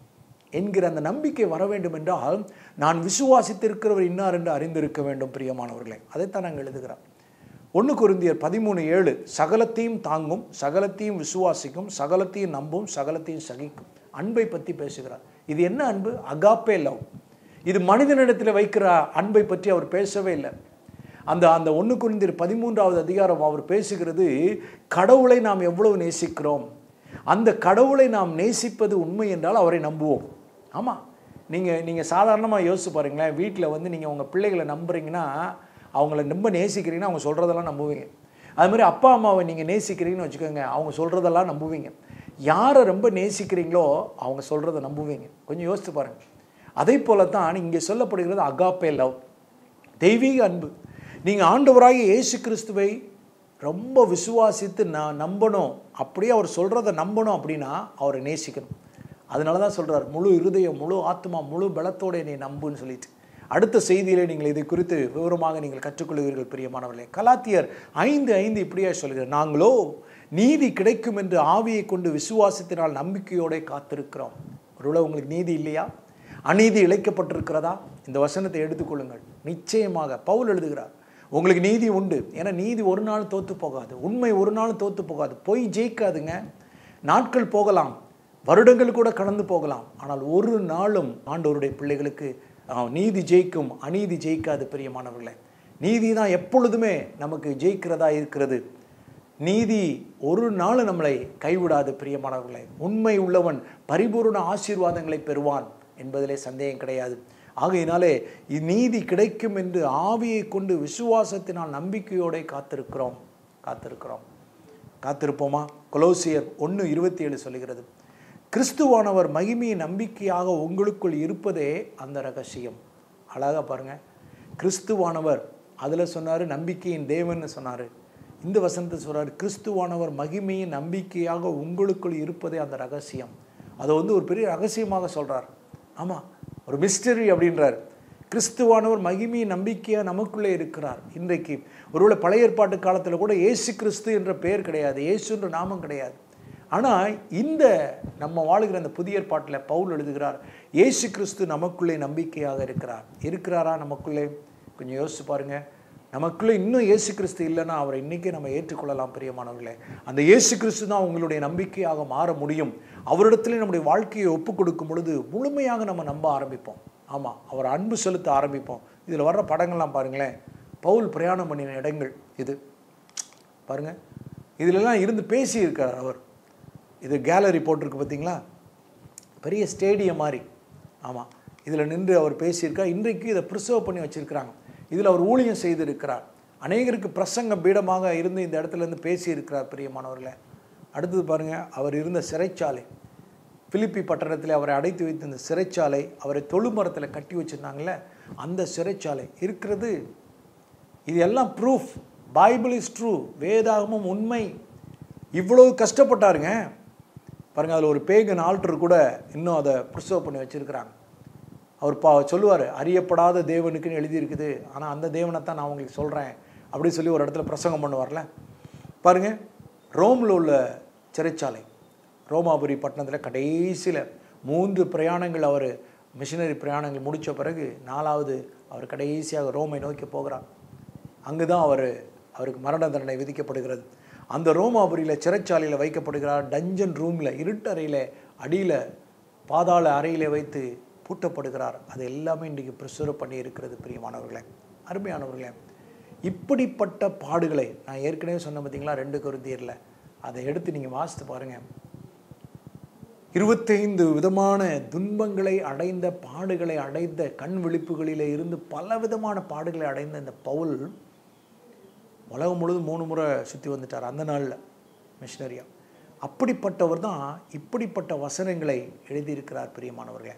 என்கிற அந்த நம்பிக்கை வர வேண்டும் என்றால் நான் விசுவாசித்திருக்கிறவர் இன்னார் என்று அறிந்திருக்க வேண்டும் பிரியமானவர்களே அதைத்தான் நாங்கள் எழுதுகிறோம் ஒன்று குருந்தியர் பதிமூணு ஏழு சகலத்தையும் தாங்கும் சகலத்தையும் விசுவாசிக்கும் சகலத்தையும் நம்பும் சகலத்தையும் சகிக்கும் அன்பை பற்றி பேசுகிறார் இது என்ன அன்பு அகாப்பே லவ் இது மனிதனிடத்தில் வைக்கிற அன்பை பற்றி அவர் பேசவே இல்லை அந்த அந்த ஒன்று குறிந்தியர் பதிமூன்றாவது அதிகாரம் அவர் பேசுகிறது கடவுளை நாம் எவ்வளவு நேசிக்கிறோம் அந்த கடவுளை நாம் நேசிப்பது உண்மை என்றால் அவரை நம்புவோம் ஆமாம் நீங்கள் நீங்கள் சாதாரணமாக யோசிச்சு பாருங்களேன் வீட்டில் வந்து நீங்கள் உங்கள் பிள்ளைகளை நம்புறீங்கன்னா அவங்கள ரொம்ப நேசிக்கிறீங்கன்னா அவங்க சொல்கிறதெல்லாம் நம்புவீங்க அது மாதிரி அப்பா அம்மாவை நீங்கள் நேசிக்கிறீங்கன்னு வச்சுக்கோங்க அவங்க சொல்கிறதெல்லாம் நம்புவீங்க யாரை ரொம்ப நேசிக்கிறீங்களோ அவங்க சொல்கிறத நம்புவீங்க கொஞ்சம் யோசித்து பாருங்கள் அதே போல தான் இங்கே சொல்லப்படுகிறது அகாப்பே லவ் தெய்வீக அன்பு நீங்கள் ஆண்டவராகிய இயேசு கிறிஸ்துவை ரொம்ப விசுவாசித்து நான் நம்பணும் அப்படியே அவர் சொல்கிறத நம்பணும் அப்படின்னா அவரை நேசிக்கணும் அதனால தான் சொல்கிறார் முழு இருதயம் முழு ஆத்மா முழு பலத்தோட என்னை நம்புன்னு சொல்லிட்டு அடுத்த செய்தியிலே நீங்கள் இதை குறித்து விவரமாக நீங்கள் கற்றுக்கொள்வீர்கள் பிரியமானவர்களே கலாத்தியர் ஐந்து ஐந்து இப்படியே சொல்கிறார் நாங்களோ நீதி கிடைக்கும் என்று ஆவியை கொண்டு விசுவாசத்தினால் நம்பிக்கையோட காத்திருக்கிறோம் ஒருவேளை உங்களுக்கு நீதி இல்லையா அநீதி இழைக்கப்பட்டிருக்கிறதா இந்த வசனத்தை எடுத்துக்கொள்ளுங்கள் நிச்சயமாக பவுல் எழுதுகிறார் உங்களுக்கு நீதி உண்டு ஏன்னா நீதி ஒரு நாள் தோத்து போகாது உண்மை ஒரு நாள் தோத்து போகாது பொய் ஜெயிக்காதுங்க நாட்கள் போகலாம் வருடங்கள் கூட கடந்து போகலாம் ஆனால் ஒரு நாளும் ஆண்டவருடைய பிள்ளைகளுக்கு ஆஹ், நீதி ஜெயிக்கும் அநீதி ஜெயிக்காது பிரியமானவர்களே நீதி தான் எப்பொழுதுமே நமக்கு ஜெயிக்கிறதா இருக்கிறது நீதி ஒரு நாள் நம்மளை கைவிடாது பிரியமானவர்களே உண்மை உள்ளவன் பரிபூர்ண ஆசீர்வாதங்களை பெறுவான் என்பதிலே சந்தேகம் கிடையாது ஆகையினாலே நீதி கிடைக்கும் என்று ஆவியை கொண்டு விசுவாசத்தினால் நம்பிக்கையோட காத்திருக்கிறோம் காத்திருக்கிறோம் காத்திருப்போமா கொலோசியர் ஒன்று இருபத்தி ஏழு சொல்லுகிறது கிறிஸ்துவானவர் மகிமையின் நம்பிக்கையாக உங்களுக்குள் இருப்பதே அந்த ரகசியம் அழகா பாருங்க கிறிஸ்துவானவர் அதில் சொன்னார் நம்பிக்கையின் தேவன்னு சொன்னார் இந்த வசனத்தை சொல்றாரு கிறிஸ்துவானவர் மகிமையின் நம்பிக்கையாக உங்களுக்குள் இருப்பதே அந்த ரகசியம் அதை வந்து ஒரு பெரிய ரகசியமாக சொல்றார் ஆமாம் ஒரு மிஸ்டரி அப்படின்றார் கிறிஸ்துவானவர் மகிமையின் நம்பிக்கையாக நமக்குள்ளே இருக்கிறார் இன்றைக்கு ஒருவேளை பழைய ஏற்பாட்டு காலத்தில் கூட இயேசு கிறிஸ்து என்ற பெயர் கிடையாது இயேசு என்ற நாமம் கிடையாது ஆனால் இந்த நம்ம வாழுகிற அந்த புதிய ஏற்பாட்டில் பவுல் எழுதுகிறார் இயேசு கிறிஸ்து நமக்குள்ளே நம்பிக்கையாக இருக்கிறார் இருக்கிறாரா நமக்குள்ளே கொஞ்சம் யோசிச்சு பாருங்க நமக்குள்ளே இன்னும் இயேசு கிறிஸ்து இல்லைன்னா அவரை இன்றைக்கே நம்ம ஏற்றுக்கொள்ளலாம் பிரியமானவர்களே அந்த இயேசு கிறிஸ்து தான் உங்களுடைய நம்பிக்கையாக மாற முடியும் அவரிடத்துல நம்முடைய வாழ்க்கையை ஒப்பு கொடுக்கும் பொழுது முழுமையாக நம்ம நம்ப ஆரம்பிப்போம் ஆமாம் அவர் அன்பு செலுத்த ஆரம்பிப்போம் இதில் வர்ற படங்கள்லாம் பாருங்களேன் பவுல் பிரயாணம் பண்ணின இடங்கள் இது பாருங்க இதிலெல்லாம் இருந்து பேசி இருக்கார் அவர் இது கேலரி போட்டிருக்கு பார்த்தீங்களா பெரிய ஸ்டேடியம் மாதிரி ஆமாம் இதில் நின்று அவர் பேசியிருக்கார் இன்றைக்கு இதை ப்ரிசர்வ் பண்ணி வச்சிருக்கிறாங்க இதில் அவர் ஊழியம் செய்திருக்கிறார் அநேகருக்கு பிரசங்க பீடமாக இருந்து இந்த இடத்துல இருந்து பேசியிருக்கிறார் பிரியமானவர்களே அடுத்தது பாருங்கள் அவர் இருந்த சிறைச்சாலை பிலிப்பி பட்டணத்தில் அவரை அடைத்து வைத்த இந்த சிறைச்சாலை அவரை தொழுமரத்தில் கட்டி வச்சிருந்தாங்கல்ல அந்த சிறைச்சாலை இருக்கிறது இது எல்லாம் ப்ரூஃப் பைபிள் இஸ் ட்ரூ வேதாகமும் உண்மை இவ்வளவு கஷ்டப்பட்டாருங்க பாருங்க அதில் ஒரு பேகன் ஆல்டர் கூட இன்னும் அதை ப்ரிசர்வ் பண்ணி வச்சிருக்கிறாங்க அவர் பா சொல்லுவார் அறியப்படாத தேவனுக்குன்னு எழுதியிருக்குது ஆனால் அந்த தேவனை தான் நான் உங்களுக்கு சொல்கிறேன் அப்படின்னு சொல்லி ஒரு இடத்துல பிரசங்கம் பண்ணுவார்ல பாருங்க ரோமில் உள்ள சிறைச்சாலை ரோமாபுரி பட்டணத்தில் கடைசியில் மூன்று பிரயாணங்கள் அவர் மிஷினரி பிரயாணங்கள் முடித்த பிறகு நாலாவது அவர் கடைசியாக ரோமை நோக்கி போகிறார் அங்கு தான் அவர் அவருக்கு மரண தண்டனை விதிக்கப்படுகிறது அந்த ரோமாபுரியில் சிறைச்சாலையில் வைக்கப்படுகிறார் டஞ்சன் ரூமில் இருட்டறையில் அடியில் பாதாள அறையிலே வைத்து பூட்டப்படுகிறார் அது எல்லாமே இன்றைக்கு பிரசுரம் பண்ணி இருக்கிறது பிரியமானவர்களே அருமையானவர்களே இப்படிப்பட்ட பாடுகளை நான் ஏற்கனவே சொன்ன பார்த்தீங்களா ரெண்டு குருந்தியரில் அதை எடுத்து நீங்கள் வாசித்து பாருங்கள் இருபத்தைந்து விதமான துன்பங்களை அடைந்த பாடுகளை அடைந்த கண் விழிப்புகளிலே இருந்து பல விதமான பாடுகளை அடைந்த இந்த பவுல் உலகம் முழுவதும் மூணு முறை சுற்றி வந்துட்டார் அந்த நாளில் மிஷினரியா அப்படிப்பட்டவர் தான் இப்படிப்பட்ட வசனங்களை எழுதியிருக்கிறார் பிரியமானவர்களே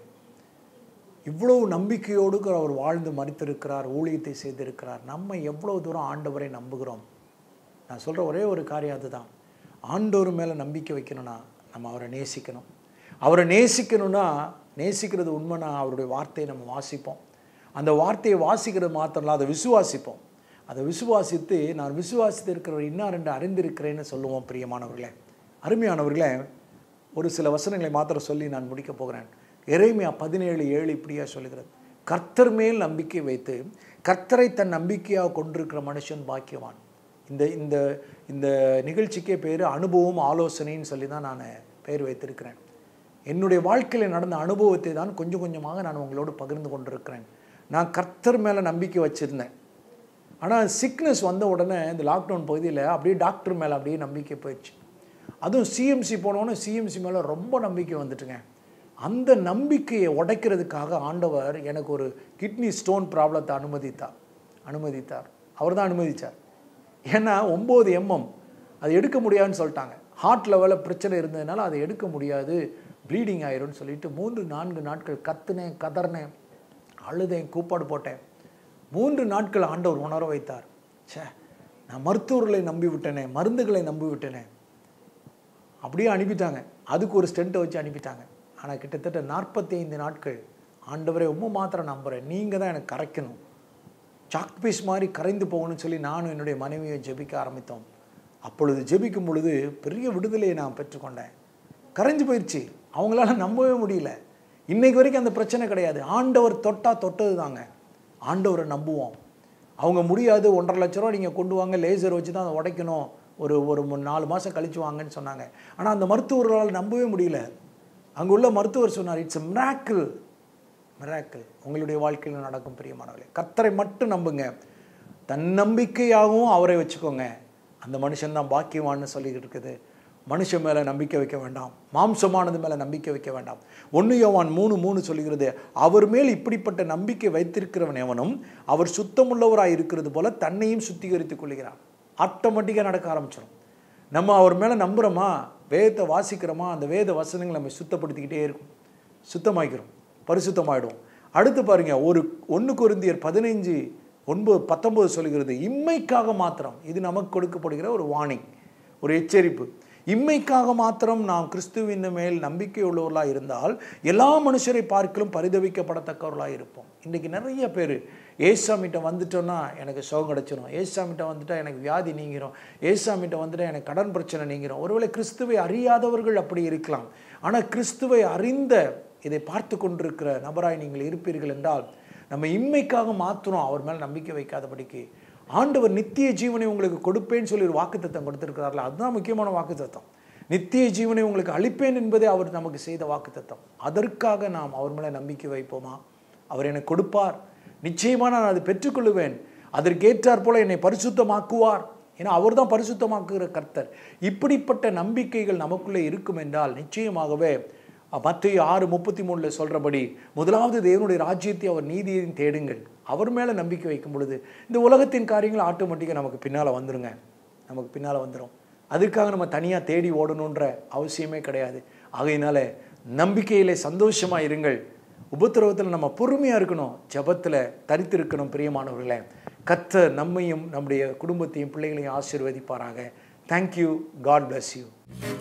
இவ்வளவு நம்பிக்கையோடு அவர் வாழ்ந்து மறித்திருக்கிறார் ஊழியத்தை செய்திருக்கிறார் நம்ம எவ்வளோ தூரம் ஆண்டவரை நம்புகிறோம் நான் சொல்கிற ஒரே ஒரு காரியம் அதுதான் ஆண்டவர் மேலே நம்பிக்கை வைக்கணும்னா நம்ம அவரை நேசிக்கணும் அவரை நேசிக்கணும்னா நேசிக்கிறது உண்மைனா அவருடைய வார்த்தையை நம்ம வாசிப்போம் அந்த வார்த்தையை வாசிக்கிறது மாத்திரம் இல்லை அதை விசுவாசிப்போம் அதை விசுவாசித்து நான் விசுவாசித்து இருக்கிறவர் இன்னும் ரெண்டு அறிந்திருக்கிறேன்னு சொல்லுவோம் பிரியமானவர்களே அருமையானவர்களே ஒரு சில வசனங்களை மாத்திரம் சொல்லி நான் முடிக்க போகிறேன் எரேமியா பதினேழு ஏழு இப்படியா சொல்லுகிறது கர்த்தர் மேல் நம்பிக்கை வைத்து கர்த்தரை தன் நம்பிக்கையாக கொண்டிருக்கிற மனுஷன் பாக்கியவான் இந்த இந்த இந்த நிகழ்ச்சிக்கே பேர் அனுபவம் ஆலோசனைன்னு சொல்லி தான் நான் பெயர் வைத்திருக்கிறேன் என்னுடைய வாழ்க்கையில் நடந்த அனுபவத்தை தான் கொஞ்சம் கொஞ்சமாக நான் உங்களோடு பகிர்ந்து கொண்டிருக்கிறேன் நான் கர்த்தர் மேலே நம்பிக்கை வச்சுருந்தேன் ஆனால் சிக்னஸ் வந்த உடனே இந்த லாக்டவுன் பகுதியில் அப்படியே டாக்டர் மேலே அப்படியே நம்பிக்கை போயிடுச்சு அதுவும் சிஎம்சி போனோன்னே சிஎம்சி மேலே ரொம்ப நம்பிக்கை வந்துட்டுங்க அந்த நம்பிக்கையை உடைக்கிறதுக்காக ஆண்டவர் எனக்கு ஒரு கிட்னி ஸ்டோன் ப்ராப்ளத்தை அனுமதித்தார் அனுமதித்தார் அவர் தான் அனுமதித்தார் ஏன்னா ஒம்பது எம்எம் அது எடுக்க முடியாதுன்னு சொல்லிட்டாங்க ஹார்ட் லெவலில் பிரச்சனை இருந்ததுனால அதை எடுக்க முடியாது ப்ளீடிங் ஆயிரும்னு சொல்லிட்டு மூன்று நான்கு நாட்கள் கத்துனேன் கதறினேன் அழுதேன் கூப்பாடு போட்டேன் மூன்று நாட்கள் ஆண்டவர் உணர வைத்தார் ச்சே நான் மருத்துவர்களை நம்பி விட்டேனே மருந்துகளை நம்பி விட்டேனே அப்படியே அனுப்பிட்டாங்க அதுக்கு ஒரு ஸ்டெண்ட்டை வச்சு அனுப்பிட்டாங்க ஆனால் கிட்டத்தட்ட நாற்பத்தி ஐந்து நாட்கள் ஆண்டவரை ரொம்ப மாத்திரம் நம்புகிறேன் நீங்கள் தான் எனக்கு கரைக்கணும் சாக் பீஸ் மாதிரி கரைந்து போகணும்னு சொல்லி நானும் என்னுடைய மனைவியை ஜெபிக்க ஆரம்பித்தோம் அப்பொழுது ஜெபிக்கும் பொழுது பெரிய விடுதலையை நான் பெற்றுக்கொண்டேன் கரைஞ்சு போயிடுச்சு அவங்களால நம்பவே முடியல இன்னைக்கு வரைக்கும் அந்த பிரச்சனை கிடையாது ஆண்டவர் தொட்டா தொட்டது தாங்க ஆண்டவரை நம்புவோம் அவங்க முடியாது ஒன்றரை லட்ச ரூபா நீங்கள் கொண்டு வாங்க லேசர் வச்சு தான் அதை உடைக்கணும் ஒரு ஒரு மூணு நாலு மாதம் கழிச்சு வாங்கன்னு சொன்னாங்க ஆனால் அந்த மருத்துவர்களால் நம்பவே முடியல அங்கே உள்ள மருத்துவர் சொன்னார் இட்ஸ் மிராக்கிள் மிராக்கிள் உங்களுடைய வாழ்க்கையில் நடக்கும் பிரியமானவர்களே கர்த்தரை மட்டும் நம்புங்க தன்னம்பிக்கையாகவும் அவரை வச்சுக்கோங்க அந்த மனுஷன் தான் பாக்கியவான்னு சொல்லிக்கிட்டு இருக்குது மனுஷன் மேலே நம்பிக்கை வைக்க வேண்டாம் மாம்சமானது மேலே நம்பிக்கை வைக்க வேண்டாம் ஒன்று யோவான் மூணு மூணு சொல்லுகிறது அவர் மேல் இப்படிப்பட்ட நம்பிக்கை வைத்திருக்கிறவன் எவனும் அவர் சுத்தமுள்ளவராய் இருக்கிறது போல தன்னையும் சுத்திகரித்துக் கொள்கிறான் ஆட்டோமேட்டிக்காக நடக்க ஆரம்பிச்சிடும் நம்ம அவர் மேலே நம்புகிறோமா வேதத்தை வாசிக்கிறோமா அந்த வேத வசனங்களை நம்ம சுத்தப்படுத்திக்கிட்டே இருக்கும் சுத்தமாக்கிறோம் பரிசுத்தமாயிடும் அடுத்து பாருங்க ஒரு ஒன்று கொருந்தியர் பதினைஞ்சு ஒன்பது பத்தொன்பது சொல்கிறது இம்மைக்காக மாத்திரம் இது நமக்கு கொடுக்கப்படுகிற ஒரு வார்னிங் ஒரு எச்சரிப்பு இம்மைக்காக மாத்திரம் நாம் கிறிஸ்துவின் மேல் நம்பிக்கை உள்ளவர்களாக இருந்தால் எல்லா மனுஷரை பார்க்கலும் பரிதவிக்கப்படத்தக்கவர்களாக இருப்போம் இன்றைக்கி நிறைய பேர் ஏசாமிட்ட வந்துட்டோன்னா எனக்கு சுகம் கிடச்சிரும் ஏசாமிட்ட வந்துட்டால் எனக்கு வியாதி நீங்கிரும் ஏசாமிட்ட வந்துட்டால் எனக்கு கடன் பிரச்சனை நீங்கிரும் ஒருவேளை கிறிஸ்துவை அறியாதவர்கள் அப்படி இருக்கலாம் ஆனால் கிறிஸ்துவை அறிந்த இதை பார்த்து கொண்டிருக்கிற நபராய் நீங்கள் இருப்பீர்கள் என்றால் நம்ம இம்மைக்காக மாத்திரம் அவர் மேல் நம்பிக்கை வைக்காதபடிக்கு ஆண்டவர் நித்திய ஜீவனை உங்களுக்கு கொடுப்பேன்னு சொல்லி ஒரு வாக்குத்தத்தம் கொடுத்திருக்கிறார்கள் அதுதான் முக்கியமான வாக்குத்தத்தம் நித்திய ஜீவனை உங்களுக்கு அளிப்பேன் என்பதே அவர் நமக்கு செய்த வாக்குத்தத்தம் அதற்காக நாம் அவர் மேலே நம்பிக்கை வைப்போமா அவர் எனக்கு கொடுப்பார் நிச்சயமாக நான் அதை பெற்றுக்கொள்ளுவேன் அதற்கேற்றாற் போல என்னை பரிசுத்தமாக்குவார் ஏன்னா அவர் தான் பரிசுத்தமாக்குகிற கர்த்தர் இப்படிப்பட்ட நம்பிக்கைகள் நமக்குள்ளே இருக்கும் என்றால் நிச்சயமாகவே மத்திய ஆறு முப்பத்தி மூணில் சொல்கிறபடி முதலாவது தேவனுடைய ராஜ்யத்தை அவர் நீதியையும் தேடுங்கள் அவர் மேலே நம்பிக்கை வைக்கும் பொழுது இந்த உலகத்தின் காரியங்கள் ஆட்டோமேட்டிக்காக நமக்கு பின்னால் வந்துருங்க நமக்கு பின்னால் வந்துடும் அதுக்காக நம்ம தனியாக தேடி ஓடணுன்ற அவசியமே கிடையாது ஆகையினால நம்பிக்கையிலே சந்தோஷமாக இருங்கள் உபத்திரவத்தில் நம்ம பொறுமையாக இருக்கணும் ஜபத்தில் தரித்திருக்கணும் பிரியமானவர்களே கத்த நம்மையும் நம்முடைய குடும்பத்தையும் பிள்ளைகளையும் ஆசீர்வதிப்பாராக தேங்க்யூ காட் bless யூ